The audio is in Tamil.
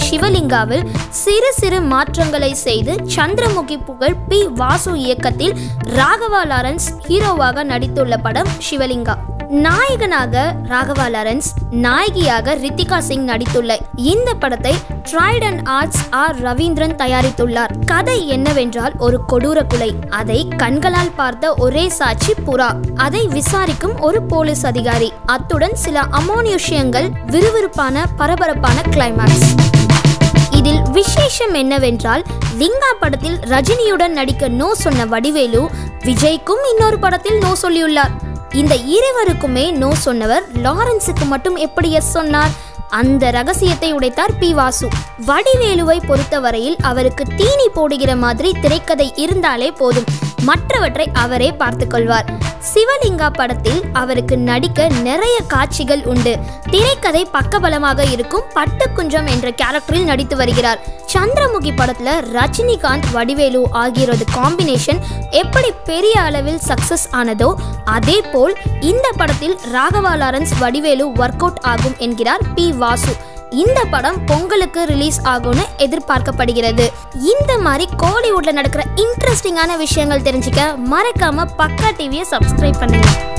சிவலிங்காவில் சிறு சிறு மாற்றங்களை செய்து சந்திரமுகி புகழ் பி வாசு இயக்கத்தில் ராகவா லாரன்ஸ் ஹீரோவாக நடித்துள்ள படம் சிவலிங்கா நாயகனாக ராகவா லாரன்ஸ் நாயகியாக ரித்திகா சிங் நடித்துள்ள இந்த படத்தை ட்ரைடன் ஆர்ட்ஸ் ஆர் ரவீந்திரன் தயாரித்துள்ளார் கதை என்னவென்றால் ஒரு கொடூர கொலை அதை கண்களால் பார்த்த ஒரே சாட்சி புறா அதை விசாரிக்கும் ஒரு போலீஸ் அதிகாரி அத்துடன் சில அமோனியுஷியங்கள் விறுவிறுப்பான பரபரப்பான கிளைமாக்ஸ் இதில் விசேஷம் என்னவென்றால் லிங்கா படத்தில் ரஜினியுடன் நடிக்க நோ சொன்ன வடிவேலு விஜய்க்கும் இன்னொரு படத்தில் நோ சொல்லியுள்ளார் இந்த இருவருக்குமே நோ சொன்னவர் லாரன்ஸுக்கு மட்டும் எப்படி எஸ் சொன்னார் அந்த ரகசியத்தை உடைத்தார் பி வாசு வடிவேலுவை பொறுத்தவரையில் அவருக்கு தீனி போடுகிற மாதிரி திரைக்கதை இருந்தாலே போதும் மற்றவற்றை அவரே பார்த்துக்கொள்வார் சிவலிங்கா படத்தில் அவருக்கு நடிக்க நிறைய காட்சிகள் உண்டு திரைக்கதை பக்கபலமாக இருக்கும் பட்டுக்குன்றம் என்ற கேரக்டரில் நடித்து வருகிறார் சந்திரமுகி படத்துல ரஜினிகாந்த் வடிவேலு ஆகியோரது காம்பினேஷன் எப்படி பெரிய அளவில் சக்சஸ் ஆனதோ அதே போல் இந்த படத்தில் ராகவா லாரன்ஸ் வடிவேலு ஒர்க் அவுட் ஆகும் என்கிறார் பி வாசு இந்த படம் பொங்கலுக்கு ரிலீஸ் ஆகும்னு எதிர்பார்க்கப்படுகிறது இந்த மாதிரி கோலிவுட்ல நடக்கிற இன்ட்ரெஸ்டிங்கான விஷயங்கள் தெரிஞ்சுக்க மறக்காம பக்கா டிவியை சப்ஸ்கிரைப் பண்ணுங்க